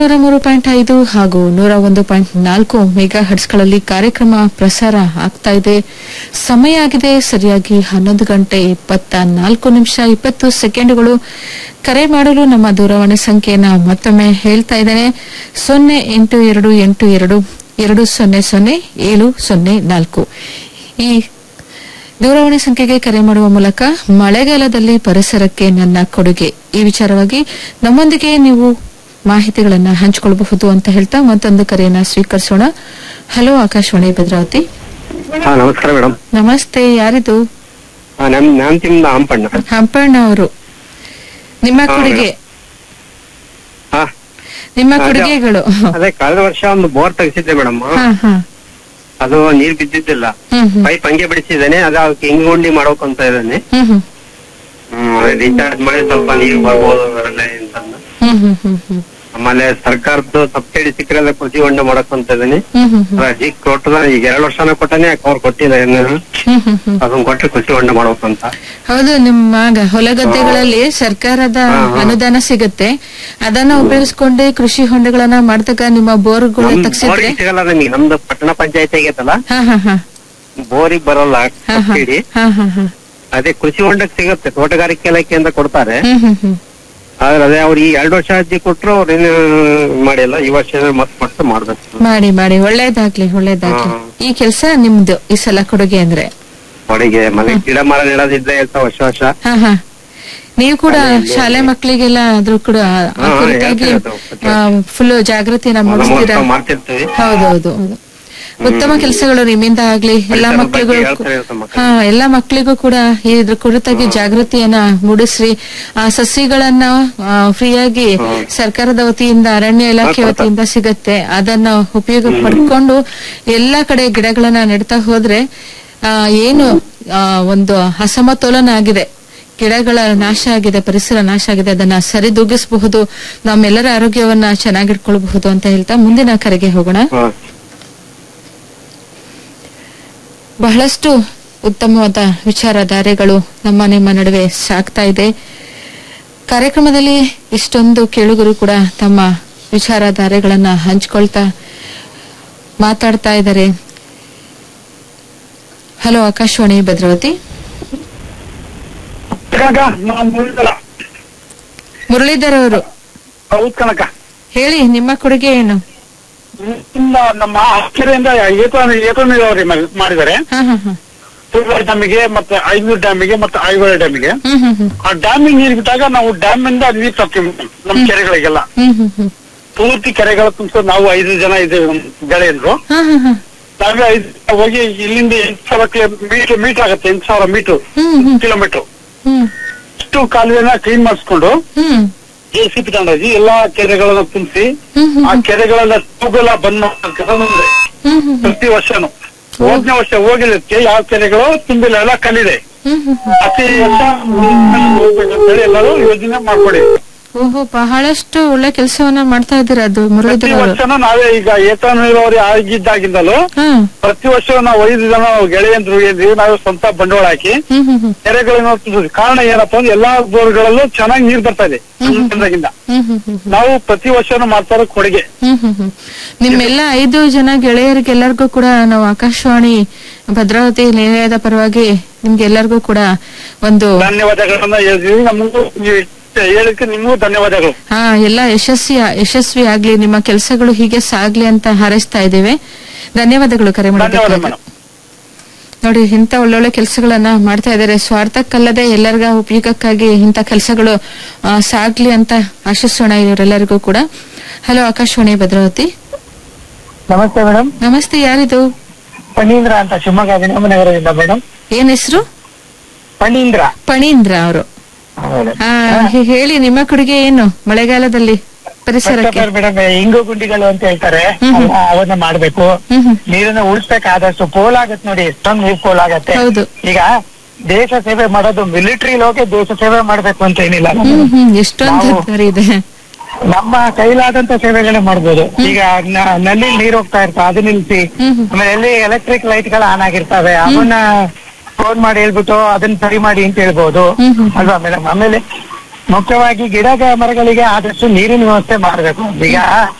ನೂರ ಮೂರು ಪಾಯಿಂಟ್ ಐದು ಹಾಗೂ ನೂರ ಒಂದು ಪಾಯಿಂಟ್ ನಾಲ್ಕು ಮೆಗಾ ಹರ್ಟ್ಸ್ಗಳಲ್ಲಿ ಕಾರ್ಯಕ್ರಮ ಪ್ರಸಾರ ಆಗ್ತಾ ಇದೆ ಸಮಯ ಆಗಿದೆ ಸರಿಯಾಗಿ ಹನ್ನೊಂದು ಗಂಟೆ ಇಪ್ಪತ್ತ ನಾಲ್ಕು ನಿಮಿಷ ಇಪ್ಪತ್ತು ಸೆಕೆಂಡುಗಳು ಕರೆ ಮಾಡಲು ನಮ್ಮ ದೂರವಾಣಿ ಸಂಖ್ಯೆಯನ್ನ ಮತ್ತೊಮ್ಮೆ ಹೇಳ್ತಾ ಇದ್ದೇನೆ ಸೊನ್ನೆ ಎಂಟು ಎರಡು ಎಂಟು ಎರಡು ಎರಡು ಸೊನ್ನೆ ಸೊನ್ನೆ ಏಳು ಸೊನ್ನೆ ನಾಲ್ಕು ಈ ದೂರವಾಣಿ ಸಂಖ್ಯೆಗೆ ಕರೆ ಮಾಡುವ ಮೂಲಕ ಮಳೆಗಾಲದಲ್ಲಿ ಪರಿಸರಕ್ಕೆ ನನ್ನ ಕೊಡುಗೆ ಈ ವಿಚಾರವಾಗಿ ನಮ್ಮೊಂದಿಗೆ ನೀವು ಮಾಹಿತಿಗಳನ್ನ ಹಂಚಿಕೊಳ್ಳಬಹುದು ಅಂತ ಹೇಳ್ತಾ ಮತ್ತೊಂದು ಕರೆಯನ್ನ ಸ್ವೀಕರಿಸೋಣ ಹಲೋ ಆಕಾಶವಾಣಿ ಭದ್ರಾವತಿ ಹಾ ನಮಸ್ಕಾರ ಮೇಡಮ್ ನಮಸ್ತೆ ಯಾರಿದು ನಮ್ ನಾನ್ ತಿಮ್ದ ಹಂಪಣ್ಣ ಹಂಪಣ್ಣ ಅವರು ನಿಮ್ಮ ಹಾ, ಕೊಡುಗೆ ಹಾ ನಿಮ್ಮ ಅದೇ- ಕೊಡುಗೆಗಳು ಅದೇ ಕಳೆದ ವರ್ಷ ಒಂದು ಬೋರ್ ತೆಗಿಸಿದ್ದೆ ಮೇಡಮ್ ಹಾ ಹಾ ಅದು ನೀರ್ ಬಿದ್ದಿದ್ದಿಲ್ಲ ಹ್ಮ್ ಹ್ಮ್ ಪೈಪ್ ಹಂಗೆ ಬಿಡಿಸಿದ್ದಾನೆ ಅದು ಅದಕ್ಕೆ ಹಿಂಗುಂಡಿ ಮಾಡೋಕ್ ಅಂತ ಇದ್ದಾನೆ ಹ್ಮ್ ಹ್ಮ್ ರೀಚಾರ್ಜ್ ಮಾಡಿ ಸ್ವಲ್ಪ ನೀರು ಬರ್ಬೋದು ಅದರಲ್ಲೇ ಅಂತಂದು ಹ್ಮ್ ಹ್ಮ್ ಹ್ಮ್ ಹ್ಮ್ ಆಮೇಲೆ ಸರ್ಕಾರದ್ದು ಸಬ್ಸಿಡಿ ಸಿಕ್ಕರೆಲ್ಲ ಕೃಷಿ ಹೊಂಡ ಮಾಡಕ್ ಅಂತ ಇದ್ದಾನೆ ಹ್ಮ್ ಹ್ಮ್ ಹ್ಮ್ ಅರ್ಜಿ ಕೊಟ್ಟದ ಈಗ ಎರಡು ವರ್ಷನ ಕೊಟ್ಟಾನೆ ಅವ್ರು ಕೊಟ್ಟಿಲ್ಲ ಏನು ಹ್ಮ್ ಹ್ಮ್ ಹ್ಮ್ ಅದನ್ನ ಕೊಟ್ಟರೆ ಕೃಷಿ ಹೊಂಡ ಮಾಡ್ಬೇಕು ಅಂತ ಹೌದು ನಿಮ್ಮ ಗ- ಹೊಲಗದ್ದೆಗಳಲ್ಲಿ ಸರ್ಕಾರದ ಹಾ, ಹಾ. ಅನುದಾನ ಸಿಗುತ್ತೆ ಅದನ್ನ ಉಪಯೋಗಿಸ್ಕೊಂಡೆ ಕೃಷಿ ಹೊಂಡಗಳನ್ನ ಮಾಡಿದಾಗ ನಿಮ್ಮ ಬೋರ್ಗಳು ನಮ್ ತಗ್ಸಿದ್ರೆ ಬೋರಿಗೆ ಸಿಗಲ್ಲ ನಮಗೆ ನಮ್ದು ಪಟ್ಟಣ ಪಂಚಾಯತ್ ಆಗೈತಲ್ಲ ಹಾ ಹಾ ಹಾ ಬೋರಿಗೆ ಬರಲ್ಲ ಹಾ ಹಾ ಸಬ್ಸಿಡಿ ಹಾ ಹಾ ಹಾ ಅದೇ ಕೃಷಿ ಹೊಂಡಕ್ಕೆ ಸಿಗುತ್ತೆ ತೋಟಗಾರಿಕೆ ಇಲಾಖೆಯಿಂದ ಕೊಡ್ತಾರೆ ಹ್ಮ್ ಹ್ಮ್ ಹ್ಮ್ ಆದ್ರೆ ಅದೇ ಅವ್ರು ಈ ಎರಡು ವರ್ಷ ಅರ್ಜಿ ಕೊಟ್ರು ಅವ್ರೇನು ಮಾಡಿಲ್ಲ ಈ ವರ್ಷ ಮತ್ ಮತ್ತೆ ಮಾಡ್ಬೇಕು ಮಾಡಿ ಮಾಡಿ ಒಳ್ಳೇದಾಗ್ಲಿ ಒಳ್ಳೇದಾಗ್ಲಿ ಹಾ. ಈ ಕೆಲಸ ನಿಮ್ದು ಈ ಸಲ ಕೊಡುಗೆ ಅಂದ್ರೆ ಹೊಡಿಗೆ ಮನೆ ಗಿಡ ಮರ ನೆಡೋದಿದ್ದೆ ಇರ್ತಾವ ವರ್ಷ ವರ್ಷ ಹಾ ಹಾ ನೀವು ಕೂಡ ಶಾಲೆ ಮಕ್ಕಳಿಗೆಲ್ಲ ಅದ್ರ ಕೂಡ ಆ ಹಾ, ಕುರಿತಾಗಿ ಹೇಳ್ತೀವಿ ಫುಲ್ ಜಾಗೃತಿನ ಮೂಡಿಸ್ತೀರಾ ನಮಸ್ಕಾರ ಮಾಡ್ತಿರ್ತೀವಿ ಹೌದೌದು ಹೌದು ಉತ್ತಮ ಕೆಲಸಗಳು ನಿಮ್ಮಿಂದ ಆಗ್ಲಿ ಎಲ್ಲಾ ಪರಿಸರದ ಮಕ್ಕಳಿಗೂ ಬಗ್ಗೆ ಹೇಳ್ತಾರೆ ಇರ್ತಾರೆ ಮಕ್ಕಳು. ಹಾ ಎಲ್ಲಾ ಮಕ್ಕಳಿಗೂ ಕೂಡ ಇದ್ರ ಕುರಿತಾಗಿ ಜಾಗೃತಿಯನ್ನ ಮೂಡಿಸ್ರಿ ಆ ಸಸಿಗಳನ್ನ ಫ್ರೀಯಾಗಿ ಹ್ಮ್. ಸರ್ಕಾರದ ವತಿಯಿಂದ ಅರಣ್ಯ ಇಲಾಖೆ ಕೊಡ್ತಾರೆ. ವತಿಯಿಂದ ಸಿಗತ್ತೆ ಅದನ್ನ ಉಪಯೋಗ ಪಡ್ಕೊಂಡು ಎಲ್ಲಾ ಕಡೆ ಗಿಡಗಳನ್ನ ನೆಡ್ತಾ ಹೋದ್ರೆ ಆ, ಏನು ಆ, ಒಂದು ಅಸಮತೋಲನ ಆಗಿದೆ ಗಿಡಗಳ ನಾಶ ಆಗಿದೆ ಪರಿಸರ ನಾಶ ಆಗಿದೆ ಅದನ್ನ ಸರಿದೂಗಿಸಬಹುದು ನಮ್ಮೆಲ್ಲರ ಆರೋಗ್ಯವನ್ನ ಚೆನ್ನಾಗಿಟ್ಕೊಳ್ಬಹುದು ಅಂತ ಹೇಳ್ತಾ ಮುಂದಿನ ಕರೆಗೆ ಹೋಗೋಣ ಹಾ. ಬಹಳಷ್ಟು ಉತ್ತಮವಾದ ವಿಚಾರಧಾರೆಗಳು ನಮ್ಮ ನಿಮ್ಮ ನಡುವೆ ಸಾಗ್ತಾ ಇದೆ ಕಾರ್ಯಕ್ರಮದಲ್ಲಿ ಇಷ್ಟೊಂದು ಕೇಳುಗರು ಕೂಡ ತಮ್ಮ ವಿಚಾರಧಾರೆಗಳನ್ನ ಹಂಚ್ಕೊಳ್ತಾ ಮಾತಾಡ್ತಾ ಇದ್ದಾರೆ ಹಲೋ ಆಕಾಶವಾಣಿ ಭದ್ರಾವತಿ ಕನಕ ನಾವು ಮುರಿದಲ್ಲ ಮುರಳೀಧರ್ ಅವರು ಹೌದು ಕನಕ ಹೇಳಿ ನಿಮ್ಮ ಕೊಡುಗೆ ಏನು ಇನ್ನ ನಮ್ಮ ಕೆರೆಯಿಂದ ಏತ ಏತ ನೀರಾವರಿ ಮಾ- ಮಾಡಿದ್ದಾರೆ ಹಾ ಹಾ ಹಾ ತುರ್ವಾಡಿ ಡ್ಯಾಮಿಗೆ ಮತ್ತೆ ಐನೂರು ಡ್ಯಾಮಿಗೆ ಮತ್ತೆ ಐವಳೆ ಡ್ಯಾಮಿಗೆ ಹ್ಮ್ ಹ್ಮ್ ಹ್ಮ್ ಆ ಡ್ಯಾಮಿಗೆ ನೀರು ಬಿಟ್ಟಾಗ ನಾವು ಡ್ಯಾಮ್ ಇಂದ ನೀರು ತರ್ತೀವಿ ನಮ್ಮ ಕೆರೆಗಳಿಗೆಲ್ಲ ಹ್ಮ್ ಹ್ಮ್ ಹ್ಮ್ ಪೂರ್ತಿ ಕೆರೆಗಳ ತುಂಬಿಸೋದು ನಾವು ಐದು ಜನ ಇದ್ದೇವೆ ನಮ್ಮ ಗೆಳೆಯರು ಹಾ ಹಾ ಹಾ ನಾವೇ ಐದು ಜನ ಹೋಗಿ ಇಲ್ಲಿಂದ ಎಂಟು ಸಾವಿರ ಮೀಟರ್ ಮೀಟರ್ ಆಗುತ್ತೆ ಎಂಟು ಸಾವಿರ ಮೀಟರ್ ಹ್ಮ್ ಹ್ಮ್ ಕಿಲೋಮೀಟರ್ ಹ್ಮ್ ಇಷ್ಟು ಕಾಲುವೆನ ಕ್ಲೀನ್ ಮಾಡಿಸ್ಕೊಂಡು ಹ್ಮ್ ಜೆ ಸಿ ಪಿ ತಗೊಂಡೋಗಿ ಎಲ್ಲಾ ಕೆರೆಗಳನ್ನ ತುಂಬಿಸಿ ಹ್ಮ್ ಹ್ಮ್ ಆ ಕೆರೆಗಳೆಲ್ಲ ಟ್ಯೂಬೆಲ್ಲ ಬಂದ್ ಮಾಡ್ತಾರೆ ನಮ್ಗೆ ಹ್ಮ್ ಹ್ಮ್ ಪ್ರತಿ ವರ್ಷನು ಹೋದ್ನೇ ವರ್ಷ ಹೋಗಿದ್ದಕ್ಕೆ ಯಾವ ಕೆರೆಗಳು ತುಂಬಿಲ್ಲ ಎಲ್ಲ ಕಲ್ಲಿದೆ ಹ್ಮ್ ಹ್ಮ್ ಹ್ಮ್ ಪ್ರತಿ ವರ್ಷ ಹೋಗ್ಬೇಕಂತೇಳಿ ಎಲ್ಲರೂ ಯೋಜನೆ ಮಾಡ್ಕೊಡಿ ಓಹೋ ಬಹಳಷ್ಟು ಒಳ್ಳೆ ಕೆಲಸವನ್ನ ಮಾಡ್ತಾ ಇದ್ದೀರಾ ಅದು ಪ್ರತಿ ಮುರಳೀಧರ್ ಅವರು ವರ್ಷನೂ ನಾವೇ ಈಗ ಏತ ನೀರಾವರಿ ಆಗಿದ್ದಾಗಿಂದಲೂ ಹಾ ಪ್ರತಿ ವರ್ಷ ನಾವು ಐದು ಜನ ಗೆಳೆಯಂದ್ರು ಏನ್ರಿ ನಾವು ಸ್ವಂತ ಬಂಡವಾಳ ಹಾಕಿ ಹ್ಮ್ ಹ್ಮ್ ಹ್ಮ್ ಕೆರೆಗಳನ್ನ ತುಂಬಿದ್ವಿ. ಕಾರಣ ಏನಪ್ಪಾ ಅಂದ್ರೆ ಎಲ್ಲಾ ಬೋರ್ಗಳಲ್ಲೂ ಚೆನ್ನಾಗಿ ನೀರ್ ಬರ್ತಾ ಇದೆ ಕೇಂದ್ರದಿಂದ ಹ್ಮ್ ಹ್ಮ್ ಹ್ಮ್ ನಾವು ಪ್ರತಿ ವರ್ಷನೂ ಮಾಡ್ತಾ ಇರೋ ಕೊಡುಗೆ ಹ್ಮ್ ಹ್ಮ್ ಹ್ಮ್ ನಿಮ್ಮೆಲ್ಲ ಐದು ಜನ ಗೆಳೆಯರಿಗೆಲ್ಲರಿಗೂ ಕೂಡ ನಾವು ಆಕಾಶವಾಣಿ ಭದ್ರಾವತಿ ನಿಲಯದ ಪರವಾಗಿ ನಿಮ್ಗೆಲ್ಲರಿಗೂ ಕೂಡ ಒಂದು ಧನ್ಯವಾದಗಳನ್ನ ಹೇಳಿದ್ವಿ ನಮಗೂ ನೀವು ಹೇಳಿಕ್ಕೆ ನಿಮಗೂ ಧನ್ಯವಾದಗಳು ಹಾ ಎಲ್ಲ ಯಶಸ್ವಿ ಯಶಸ್ವಿ ಆಗ್ಲಿ ನಿಮ್ಮ ಕೆಲಸಗಳು ಹೀಗೆ ಸಾಗ್ಲಿ ಅಂತ ಹಾರೈಸ್ತಾ ಇದ್ದೇವೆ ಧನ್ಯವಾದಗಳು ಕರೆ ಧನ್ಯವಾದ ಮಾಡೋದಕ್ಕಾಗಿ ಮೇಡಮ್ ನೋಡಿ ಇಂಥ ಒಳ್ಳೊಳ್ಳೆ ಕೆಲಸಗಳನ್ನ ಮಾಡ್ತಾ ಇದ್ದಾರೆ ಸ್ವಾರ್ಥಕ್ಕಲ್ಲದೆ ಎಲ್ಲರಿಗ ಉಪಯೋಗಕ್ಕಾಗಿ ಇಂಥ ಕೆಲಸಗಳು ಸಾಗ್ಲಿ ಅಂತ ಆಶಿಸೋಣ ಇವರೆಲ್ಲರಿಗೂ ಕೂಡ ಹಲೋ ಆಕಾಶವಾಣಿ ಭದ್ರಾವತಿ ನಮಸ್ತೆ ಮೇಡಮ್ ನಮಸ್ತೆ ಯಾರಿದು ಪಣೀಂದ್ರ ಅಂತ ಶಿವಮೊಗ್ಗ ವಿನಯನಗರದಿಂದ ಮೇಡಮ್ ಏನ್ ಹೆಸರು ಪಣೀಂದ್ರ ಪಣೀಂದ್ರ ಅವರು ಹೇಳಿ ನಿಮ್ಮ ಕೊಡುಗೆ ಏನು ಮಳೆಗಾಲದಲ್ಲಿ ಪರಿಸರಕ್ಕೆ ಮೇಡಮ್ ಇಂಗು ಗುಂಡಿಗಳು ಅಂತ ಹೇಳ್ತಾರೆ ಹ್ಮ್ ಹ್ಮ್. ಅವ- ಅವನ್ನ ಮಾಡ್ಬೇಕು ಹ್ಮ್ ಹ್ಮ್ ನೀರನ್ನ ಉಳಿಸ್ಬೇಕಾದಷ್ಟು ಪೋಲ್ ಆಗತ್ತೆ ನೋಡಿ ಎಷ್ಟೊಂದು ನೀರ್ ಪೋಲ್ ಆಗತ್ತೆ ಹೌದು. ಈಗ ದೇಶ ಸೇವೆ ಮಾಡೋದು ಮಿಲಿಟರಿ ಹೋಗಿ ದೇಶ ಸೇವೆ ಮಾಡ್ಬೇಕು ಅಂತ ಏನಿಲ್ಲ ಹ್ಮ್ ಹ್ಮ್ ಎಷ್ಟೊಂದು ನಾವು- ದಾರಿ ಇದೆ ನಮ್ಮ ಕೈಲಾದಂತ ಸೇವೆಗಳೇ ಮಾಡ್ಬೋದು ಈಗ ನ- ನಲ್ಲಿ ನೀರ್ ಹೋಗ್ತಾ ಇರ್ತಾವ ಅದು ನಿಲ್ಸಿ ಹ್ಮ್ ಹ್ಮ್. ಆಮೇಲೆ ಎಲ್ಲಿ ಎಲೆಕ್ಟ್ರಿಕ್ ಲೈಟ್ ಗಳು ಆನ್ ಆಗಿರ್ತವೆ ಅವನ್ನ ಫೋನ್ ಮಾಡಿ ಹೇಳ್ಬಿಟ್ಟು ಅದನ್ನ ಸರಿ ಮಾಡಿ ಅಂತ ಹೇಳ್ಬೋದು ಹ್ಮ್ ಹ್ಮ್. ಅಲ್ವಾ ಮೇಡಮ್ ಆಮೇಲೆ ಮುಖ್ಯವಾಗಿ ಗಿಡ ಮರಗಳಿಗೆ ಆದಷ್ಟು ನೀರಿನ ವ್ಯವಸ್ಥೆ ಮಾಡಬೇಕು ಈಗ